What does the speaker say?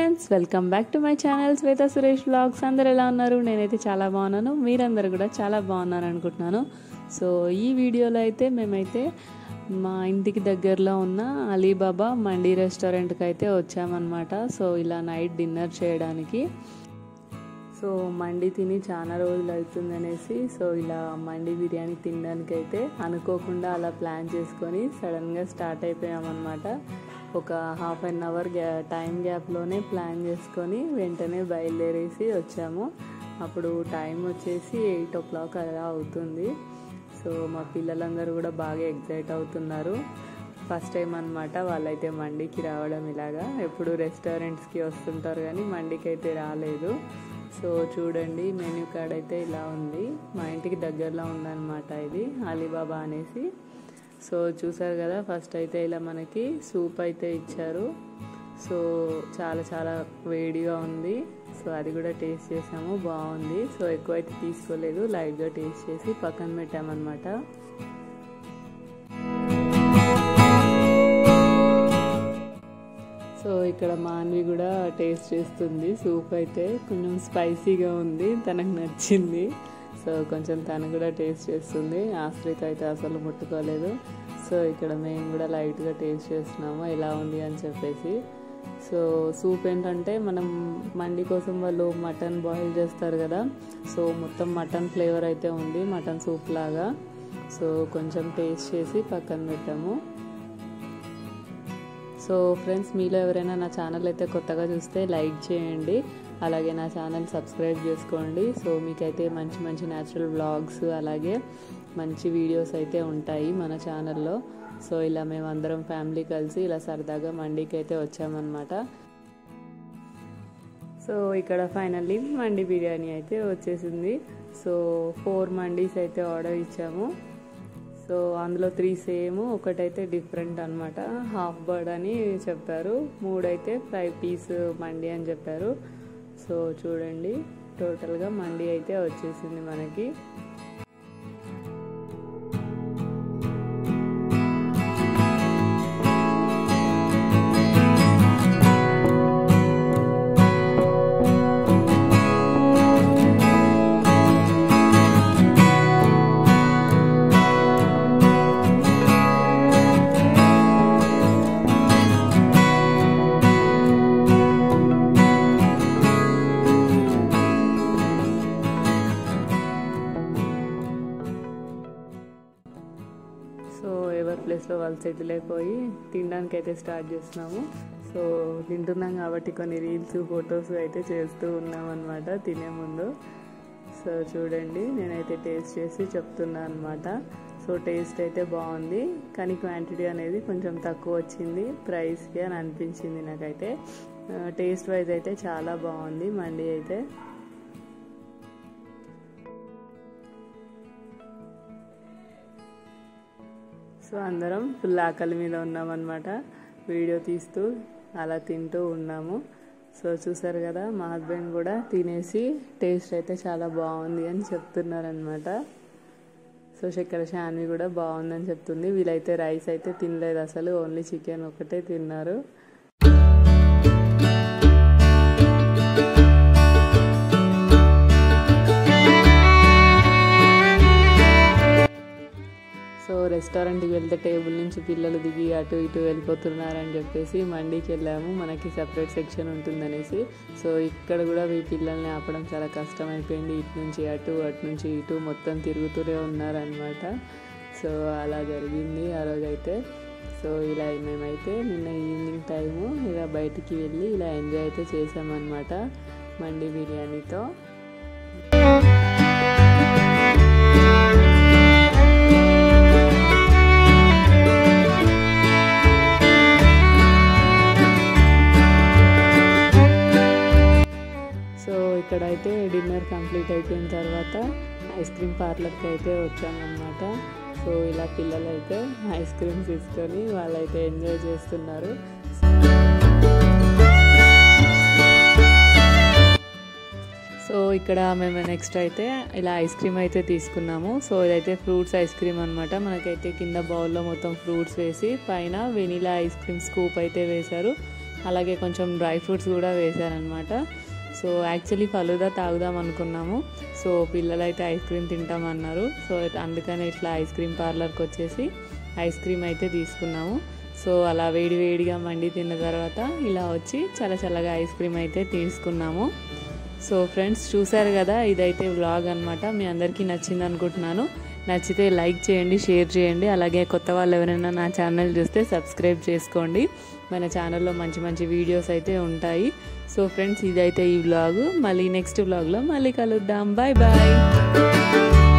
friends welcome back to my channel Swetha Suresh blogs అందరు ఎలా ఉన్నారు నేనైతే చాలా బాగున్నాను మీరందరూ కూడా చాలా బాగున్నారు అనుకుంటున్నాను సో ఈ వీడియోలో అయితే మేమైతే మా ఇంటికి దగ్గరలో ఉన్న అలీబాబా మండీ రెస్టారెంట్కి అయితే వచ్చామన్నమాట సో ఇలా నైట్ డిన్నర్ చేయడానికి సో మండి తిని చాలా రోజులు అవుతుంది అనేసి సో ఇలా మండి బిర్యానీ తినడానికి అయితే అనుకోకుండా అలా ప్లాన్ చేసుకొని సడన్గా స్టార్ట్ అయిపోయామన్నమాట ఒక హాఫ్ అన్ అవర్ గ్యా టైం గ్యాప్లోనే ప్లాన్ చేసుకొని వెంటనే బయలుదేరేసి వచ్చాము అప్పుడు టైం వచ్చేసి ఎయిట్ ఓ క్లాక్ అలా అవుతుంది సో మా పిల్లలందరూ కూడా బాగా ఎగ్జైట్ అవుతున్నారు ఫస్ట్ టైం అనమాట వాళ్ళైతే మండికి రావడం ఇలాగా ఎప్పుడు రెస్టారెంట్స్కి వస్తుంటారు కానీ మండికి అయితే రాలేదు సో చూడండి మెన్యూ కార్డ్ అయితే ఇలా ఉంది మా ఇంటికి దగ్గరలో ఉందన్నమాట ఇది అలీబాబా అనేసి సో చూసారు కదా ఫస్ట్ అయితే ఇలా మనకి సూప్ అయితే ఇచ్చారు సో చాలా చాలా వేడిగా ఉంది సో అది కూడా టేస్ట్ చేసాము బాగుంది సో ఎక్కువ అయితే తీసుకోలేదు లైట్గా టేస్ట్ చేసి పక్కన పెట్టామన్నమాట సో ఇక్కడ మాన్వి కూడా టేస్ట్ చేస్తుంది సూప్ అయితే కొంచెం స్పైసీగా ఉంది తనకు నచ్చింది సో కొంచెం తను కూడా టేస్ట్ చేస్తుంది ఆశ్రిత అయితే అసలు ముట్టుకోలేదు సో ఇక్కడ మేము కూడా లైట్గా టేస్ట్ చేస్తున్నాము ఎలా ఉంది అని చెప్పేసి సో సూప్ ఏంటంటే మనం మండి కోసం వాళ్ళు మటన్ బాయిల్ చేస్తారు కదా సో మొత్తం మటన్ ఫ్లేవర్ అయితే ఉంది మటన్ సూప్ లాగా సో కొంచెం టేస్ట్ చేసి పక్కన పెట్టాము సో ఫ్రెండ్స్ మీలో ఎవరైనా నా ఛానల్ అయితే కొత్తగా చూస్తే లైక్ చేయండి అలాగే నా ఛానల్ సబ్స్క్రైబ్ చేసుకోండి సో మీకైతే మంచి మంచి న్యాచురల్ వ్లాగ్స్ అలాగే మంచి వీడియోస్ అయితే ఉంటాయి మన ఛానల్లో సో ఇలా మేము అందరం ఫ్యామిలీ కలిసి ఇలా సరదాగా మండీకి అయితే వచ్చామన్నమాట సో ఇక్కడ ఫైనల్లీ మండి బిర్యానీ అయితే వచ్చేసింది సో ఫోర్ మండీస్ అయితే ఆర్డర్ ఇచ్చాము సో అందులో త్రీ సేమ్ ఒకటైతే డిఫరెంట్ అనమాట హాఫ్ బర్డ్ అని చెప్పారు మూడైతే ఫైవ్ పీస్ మండి అని చెప్పారు సో చూడండి టోటల్గా మండి అయితే వచ్చేసింది మనకి సో ఎవరి ప్లేస్లో వాళ్ళు సెటిల్ అయిపోయి తినడానికి అయితే స్టార్ట్ చేస్తున్నాము సో తింటున్నాం కాబట్టి కొన్ని రీల్స్ ఫొటోస్ అయితే చేస్తూ ఉన్నాం అనమాట తినే ముందు సో చూడండి నేనైతే టేస్ట్ చేసి చెప్తున్నా అనమాట సో టేస్ట్ అయితే బాగుంది కానీ క్వాంటిటీ అనేది కొంచెం తక్కువ వచ్చింది ప్రైస్కి అని అనిపించింది నాకైతే టేస్ట్ వైజ్ అయితే చాలా బాగుంది మండి అయితే సో అందరం ఫుల్ ఆకలి మీద ఉన్నామన్నమాట వీడియో తీస్తూ అలా తింటూ ఉన్నాము సో చూసారు కదా మా హస్బెండ్ కూడా తినేసి టేస్ట్ అయితే చాలా బాగుంది అని చెప్తున్నారనమాట సో చక్కెర శాన్వి కూడా బాగుందని చెప్తుంది వీళ్ళైతే రైస్ అయితే తినలేదు అసలు ఓన్లీ చికెన్ ఒకటే తిన్నారు సో రెస్టారెంట్కి వెళ్తే టేబుల్ నుంచి పిల్లలు దిగి అటు ఇటు వెళ్ళిపోతున్నారని చెప్పేసి మండీకి వెళ్ళాము మనకి సపరేట్ సెక్షన్ ఉంటుందనేసి సో ఇక్కడ కూడా మీ పిల్లల్ని ఆపడం చాలా కష్టమైపోయింది ఇటు నుంచి అటు అటు నుంచి ఇటు మొత్తం తిరుగుతూనే ఉన్నారనమాట సో అలా జరిగింది ఆ రోజైతే సో ఇలా మేమైతే నిన్న ఈవినింగ్ టైము ఇలా బయటికి వెళ్ళి ఇలా ఎంజాయ్ అయితే చేసామన్నమాట మండి బిర్యానీతో సో ఇక్కడైతే డిన్నర్ కంప్లీట్ అయిపోయిన తర్వాత ఐస్ క్రీమ్ పార్లర్కి అయితే వచ్చామన్నమాట సో ఇలా పిల్లలు అయితే ఐస్ క్రీమ్స్ తీసుకొని వాళ్ళైతే ఎంజాయ్ చేస్తున్నారు సో ఇక్కడ మేము నెక్స్ట్ అయితే ఇలా ఐస్ క్రీమ్ అయితే తీసుకున్నాము సో ఇదైతే ఫ్రూట్స్ ఐస్ క్రీమ్ అనమాట మనకైతే కింద బౌల్లో మొత్తం ఫ్రూట్స్ వేసి పైన వెనీలా ఐస్ క్రీమ్ స్కూప్ అయితే వేశారు అలాగే కొంచెం డ్రై ఫ్రూట్స్ కూడా వేశారనమాట సో యాక్చువల్లీ ఫలుదా తాగుదాం అనుకున్నాము సో పిల్లలు అయితే ఐస్ క్రీమ్ తింటామన్నారు సో అందుకని ఇట్లా ఐస్ క్రీమ్ పార్లర్కి వచ్చేసి ఐస్ క్రీమ్ అయితే తీసుకున్నాము సో అలా వేడి వేడిగా మండి తిన్న తర్వాత ఇలా వచ్చి చల్ల చల్లగా ఐస్ క్రీమ్ అయితే తీసుకున్నాము సో ఫ్రెండ్స్ చూసారు కదా ఇదైతే వ్లాగ్ అనమాట మీ అందరికీ నచ్చింది అనుకుంటున్నాను నచ్చితే లైక్ చేయండి షేర్ చేయండి అలాగే కొత్త వాళ్ళు ఎవరైనా నా ఛానల్ చూస్తే సబ్స్క్రైబ్ చేసుకోండి మన ఛానల్లో మంచి మంచి వీడియోస్ అయితే ఉంటాయి సో ఫ్రెండ్స్ ఇదైతే ఈ వ్లాగ్ మళ్ళీ నెక్స్ట్ వ్లాగ్లో మళ్ళీ కలుద్దాం బాయ్ బాయ్